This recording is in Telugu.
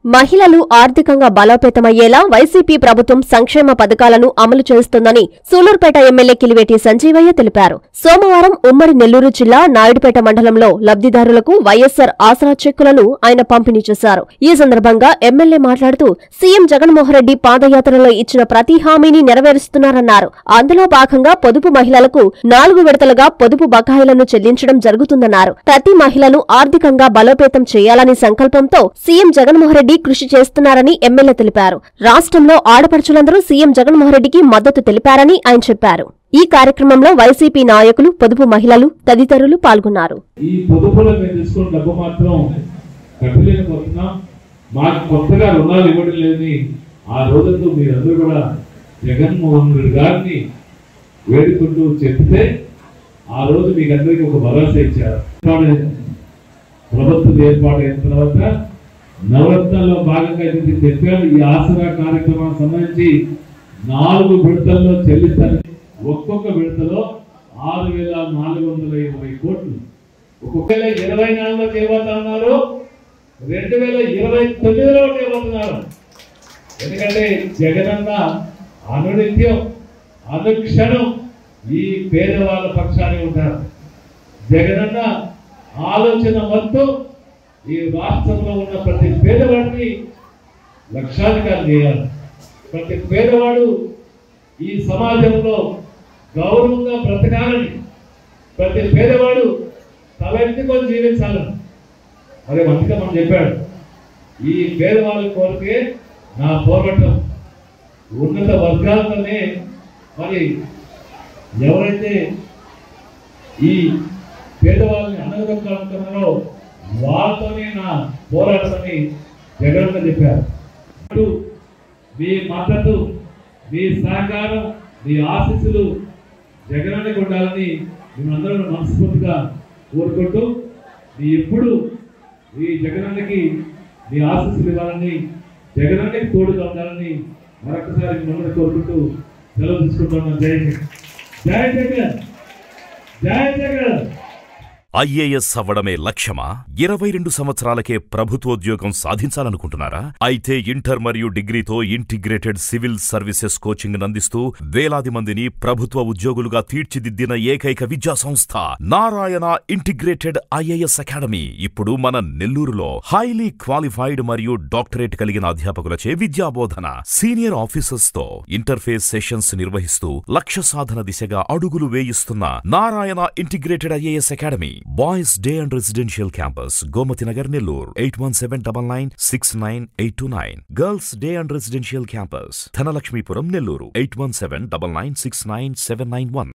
మహిళలు ఆర్థికంగా బలోపేతమయ్యేలా వైసీపీ ప్రభుత్వం సంక్షేమ పథకాలను అమలు చేస్తుందని సూలూరుపేట ఎమ్మెల్యే కిలివేటి సంజీవయ్య తెలిపారు సోమవారం ఉమ్మడి నెల్లూరు జిల్లా నాయుడుపేట మండలంలో లబ్దిదారులకు వైఎస్సార్ ఆసరా చెక్కులను ఆయన పంపిణీ చేశారు ఈ సందర్భంగా ఎమ్మెల్యే మాట్లాడుతూ సీఎం జగన్మోహన్ రెడ్డి పాదయాత్రలో ఇచ్చిన ప్రతి హామీని నెరవేరుస్తున్నారన్నారు అందులో భాగంగా పొదుపు మహిళలకు నాలుగు విడతలుగా పొదుపు బకాయిలను చెల్లించడం జరుగుతుందన్నారు ప్రతి మహిళను ఆర్థికంగా బలోపేతం చేయాలని సంకల్పంతో సీఎం జగన్మోహన్ రెడ్డి కృషి చేస్తున్నారని ఎమ్మెల్యే తెలిపారు రాష్ట్రంలో ఆడపడుచులందరూ సీఎం జగన్మోహన్ రెడ్డికి మద్దతు తెలిపారని ఆయన చెప్పారు ఈ కార్యక్రమంలో వైసీపీ నాయకులు పొదుపు మహిళలు తదితరులు పాల్గొన్నారు ఈ పొదుపులో మేము తీసుకున్న డబ్బు మాత్రం కట్టలేకపోతున్నాం మాకు కొత్తగా రుణాలు ఇవ్వడం లేదని ఆ రోజుతో మీరందరూ కూడా జగన్మోహన్ రెడ్డి గారిని వేడుకుంటూ చెప్తే ఆ రోజు మీకు అందరికీ ఒక భరోసా ఇచ్చారు ప్రభుత్వం ఏర్పాటైన తర్వాత నవరత్నాల్లో భాగంగా ఇది చెప్పారు ఈ ఆసరా కార్యక్రమానికి సంబంధించి నాలుగు విడతల్లో చెల్లిస్తారని ఒక్కొక్క విడతలో ఆరు వేల నాలుగు వందల ఇరవై కోట్లు ఒక్కొక్క వేల ఇరవై నాలుగులో చేయబోతా ఉన్నారు రెండు వేల ఇరవై తొమ్మిదిలో చేయబోతున్నారు ఎందుకంటే జగనన్న అనునిత్యం అనుక్షణం ఈ పేదవాళ్ళ పక్షాన్ని ఉంటారు జగనన్న ఆలోచన మొత్తం ఈ రాష్ట్రంలో ఉన్న ప్రతి పేదవాడిని లక్షాధికారం చేయాలి ప్రతి పేదవాడు ఈ సమాజంలో గౌరవంగా బ్రతకాలని ప్రతి పేదవాడు తలెత్తుకొని జీవించాలని మరి అందుకే మనం చెప్పాడు ఈ పేదవాళ్ళ కోరికే నా పోరాటం ఉన్నత వర్గాలతోనే మరి ఎవరైతే ఈ పేదవాళ్ళని అనగదొక్కాలనుకున్నారో వాళ్ళతోనే నా పోరాటమని జగన్ చెప్పారు అటు మీ మద్దతు మీ సహకారం మీ ఆశీస్సులు జగనానికి ఉండాలని మేమందరం మనస్ఫూర్తిగా కోరుకుంటూ మీ ఎప్పుడు ఈ జగనానికి మీ ఆశీస్సులు ఇవ్వాలని జగనానికి తోడుగా ఉండాలని మరొకసారి మిమ్మల్ని కోరుకుంటూ సెలవు తీసుకుంటున్నాను జై హింద్. జై జగన్ జై జగన్ ఐఏఎస్ అవ్వడమే లక్ష్యమా ఇరవై రెండు సంవత్సరాలకే ప్రభుత్వోద్యోగం సాధించాలనుకుంటున్నారా అయితే ఇంటర్ మరియు డిగ్రీతో ఇంటిగ్రేటెడ్ సివిల్ సర్వీసెస్ కోచింగ్ అందిస్తూ వేలాది మందిని ప్రభుత్వ ఉద్యోగులుగా తీర్చిదిద్దిన ఏకైక విద్యా సంస్థ నారాయణ ఇంటిగ్రేటెడ్ ఐఏఎస్ అకాడమీ ఇప్పుడు మన నెల్లూరులో హైలీ క్వాలిఫైడ్ మరియు డాక్టరేట్ కలిగిన అధ్యాపకులచే విద్యాబోధన సీనియర్ ఆఫీసర్స్ తో ఇంటర్ఫేస్ సెషన్స్ నిర్వహిస్తూ లక్ష్య సాధన దిశగా అడుగులు వేయిస్తున్న Narayana integrated IAS academy boys day and residential campus Gomathi Nagar Nellore eight one seven double nine six nine eight two nine girls day and residential campus Dhanalakshmipuram Nellore eight one seven double nine six nine seven nine one